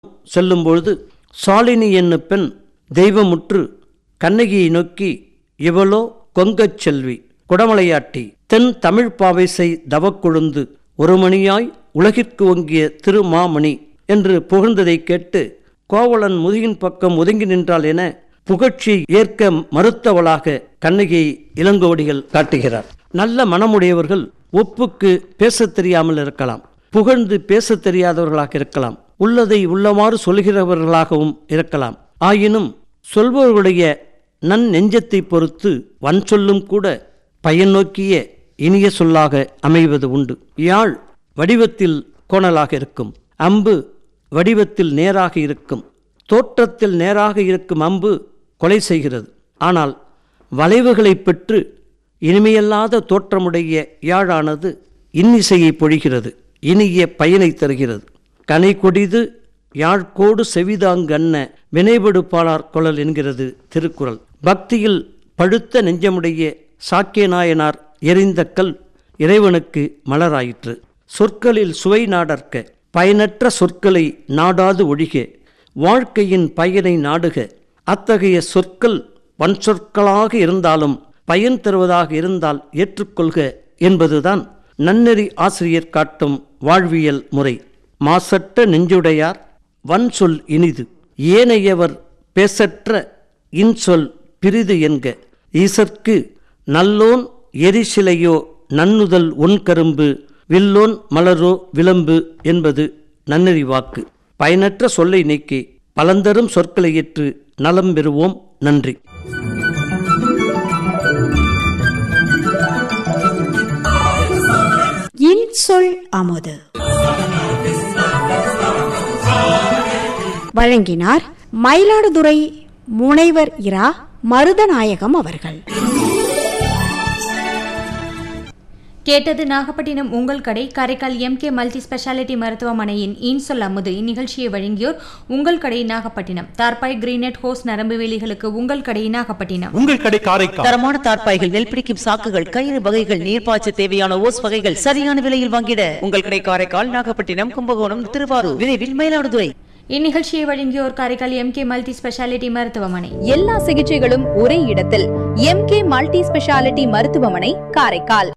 செல்லும்பொழுது சாலினி என்னும் பெண் தெய்வமுற்று கண்ணகியை நோக்கி இவளோ கொங்கச் செல்வி குடமலையாட்டி தென் தமிழ் பாவைசை தவக்கொழுந்து ஒரு மணியாய் உலகிற்கு ஒங்கிய திருமாமணி என்று புகழ்ந்ததைக் கேட்டு கோவலன் முதுகின் பக்கம் ஒதுங்கி நின்றாள் என புகழ்ச்சி ஏற்க மறுத்தவளாக கண்ணகியை இளங்கோவடிகள் காட்டுகிறார் நல்ல மனமுடையவர்கள் ஒப்புக்கு பேசத் தெரியாமல் இருக்கலாம் புகழ்ந்து பேசத் தெரியாதவர்களாக இருக்கலாம் உள்ளதை உள்ளவாறு சொல்கிறவர்களாகவும் இருக்கலாம் ஆயினும் சொல்பவர்களுடைய நன் நெஞ்சத்தை பொறுத்து வன் சொல்லும் கூட பயன் நோக்கிய இனிய சொல்லாக அமைவது உண்டு யாழ் வடிவத்தில் கோணலாக இருக்கும் அம்பு வடிவத்தில் நேராக இருக்கும் தோற்றத்தில் நேராக இருக்கும் அம்பு கொலை செய்கிறது ஆனால் வளைவுகளை பெற்று இனிமையல்லாத தோற்றமுடைய யாழானது இன்னிசையை பொழிகிறது இனிய பயனை தருகிறது கனை கொடிது யாழ்கோடு செவிதாங்கண்ண வினைபடு பாலார் குழல் என்கிறது திருக்குறள் பக்தியில் பழுத்த நெஞ்சமுடைய சாக்கிய நாயனார் எரிந்த கல் இறைவனுக்கு மலராயிற்று சொற்களில் சுவை நாடற்க பயனற்ற சொற்களை நாடாது ஒழிக வாழ்க்கையின் பயனை நாடுக அத்தகைய சொற்கள் வன் சொற்களாக இருந்தாலும் பயன் தருவதாக இருந்தால் ஏற்றுக்கொள்க என்பதுதான் நன்னெறி ஆசிரியர் காட்டும் வாழ்வியல் முறை மாசற்ற நெஞ்சுடையார் வன் சொல் இனிது ஏனையவர் பேசற்ற இன்சொல் பிரிது என்க ஈசற்கு நல்லோன் எரிசிலையோ நன்னுதல் ஒன்கரும்பு வில்லோன் மலரோ விளம்பு என்பது நன்னெறி வாக்கு பயனற்ற சொல்லை நீக்கி பலந்தரும் சொற்களை ஏற்று நலம் பெறுவோம் நன்றி இன்சொல் அமுது வழங்கினார் மயிலாடுதுறை முனைவர் இரா மருதநாயகம் அவர்கள் கேட்டது நாகப்பட்டினம் உங்கள் கடை காரைக்கால் எம்கே மல்டி ஸ்பெஷாலிட்டி மருத்துவமனையின் இன்சொல் அமுது இந்நிகழ்ச்சியை வழங்கியோர் உங்கள் கடை நாகப்பட்டினம் தார்பாய் கிரீனெட் ஹோஸ் நரம்பு வேலிகளுக்கு உங்கள் கடை நாகப்பட்டினம் உங்கள் கடை காரைக்கால் தரமான தார்ப்பாய்கள் நெல் பிடிக்கும் சாக்குகள் கயிறு வகைகள் நீர்ப்பாய்ச்ச தேவையான ஓஸ் வகைகள் சரியான விலையில் வாங்கிட உங்கள் கடை காரைக்கால் நாகப்பட்டினம் கும்பகோணம் திருவாரூர் விரைவில் மயிலாடுதுறை இந்நிகழ்ச்சியை வழங்கியோர் காரைக்கால் எம்கே மல்டி ஸ்பெஷாலிட்டி மருத்துவமனை எல்லா சிகிச்சைகளும் ஒரே இடத்தில் எம்கே மல்டி ஸ்பெஷாலிட்டி மருத்துவமனை காரைக்கால்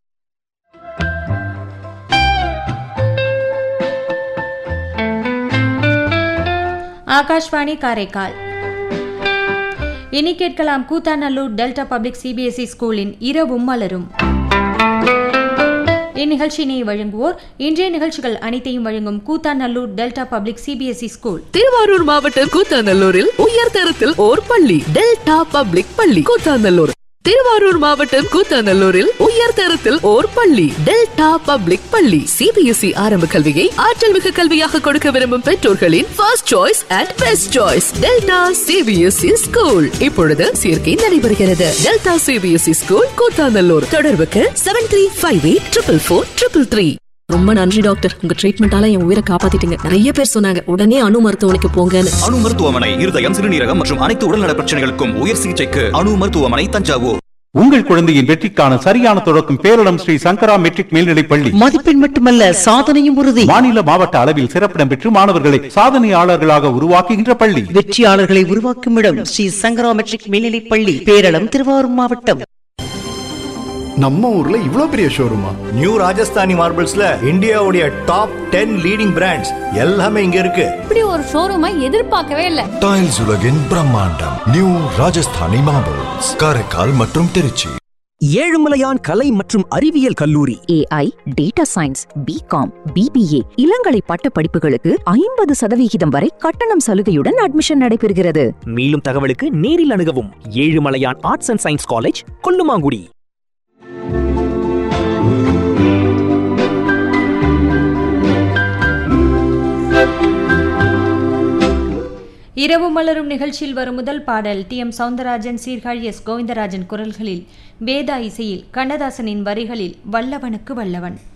ஆகாஷ்வாணி காரைக்கால் இனி கேட்கலாம் கூத்தாநல்லூர் டெல்டா பப்ளிக் சிபிஎஸ்இ ஸ்கூலின் இரவும் மலரும் இந்நிகழ்ச்சியினை வழங்குவோர் இன்றைய நிகழ்ச்சிகள் அனைத்தையும் வழங்கும் Koothanallur delta public CBSE school Thiruvarur மாவட்டம் கூத்தாநல்லூரில் உயர்தரத்தில் ஓர் பள்ளி டெல்டா பப்ளிக் பள்ளி கூத்தாநல்லூர் திருவாரூர் மாவட்டம் கூத்தாநல்லூரில் உயர்தரத்தில் ஓர் பள்ளி டெல்டா பப்ளிக் பள்ளி சிபிஎஸ்இ ஆரம்ப கல்வியை ஆற்றல் மிகு கல்வியாக கொடுக்க விரும்பும் பெற்றோர்களின் first choice and best choice delta CBSE school இப்பொழுது சேர்க்கை நடைபெறுகிறது டெல்டா சிபிஎஸ்இ ஸ்கூல் கூத்தாநல்லூர் தொடர்புக்கு seven three five eight triple four triple three ரொம்ப நன்றி டாக்டர் உங்க ட்ரீட்மெண்டால என் உயிரை காப்பாத்திட்டீங்க நிறைய பேர் சொன்னாங்க உடனே அணு மருத்துவமனைக்கு போங்கன்னு அணு மருத்துவமனை இருதயம் சிறுநீரகம் மற்றும் அனைத்து உடல்நல பிரச்சனைகளுக்கும் உயர் சிகிச்சைக்கு அணு மருத்துவமனை தஞ்சாவூர் உங்கள் குழந்தையின் வெற்றிக்கான சரியான தொடக்கம் பேரிடம் ஸ்ரீ சங்கரா மெட்ரிக் மேல்நிலைப் பள்ளி மதிப்பெண் மட்டுமல்ல சாதனையும் உறுதி மாநில மாவட்ட அளவில் சிறப்பிடம் பெற்று மாணவர்களை சாதனையாளர்களாக உருவாக்குகின்ற பள்ளி வெற்றியாளர்களை உருவாக்கும் இடம் ஸ்ரீ சங்கரா மெட்ரிக் மேல்நிலைப் பள்ளி பேரளம் திருவாரூர் மாவட்டம் நம்ம ஊர்ல இவ்ளோ பெரிய ஷோரூமா நியூ ராஜஸ்தானி மார்பிள்ஸ்ல இந்தியாவுடைய டாப் டென் லீடிங் பிராண்ட்ஸ் எல்லாமே இங்க இருக்கு இப்படி ஒரு ஷோரூமை எதிர்பார்க்கவே இல்ல டைல்ஸ் உலகின் பிரம்மாண்டம் நியூ ராஜஸ்தானி மார்பிள்ஸ் காரைக்கால் மற்றும் திருச்சி ஏழுமலையான் கலை மற்றும் அறிவியல் கல்லூரி AI data science B Com BBA இளங்கலை பட்ட படிப்புகளுக்கு ஐம்பது சதவிகிதம் வரை கட்டணம் சலுகையுடன் அட்மிஷன் நடைபெறுகிறது மேலும் தகவலுக்கு நேரில் அணுகவும் Ezhumalaiyan arts and science college Kollumangudi இரவு மலரும் நிகழ்ச்சியில் வரும் முதல் பாடல் T M Soundararajan Sirkazhi S Govindarajan குரல்களில் வேதா இசையில் கண்ணதாசனின் வரிகளில் வல்லவனுக்கு வல்லவன்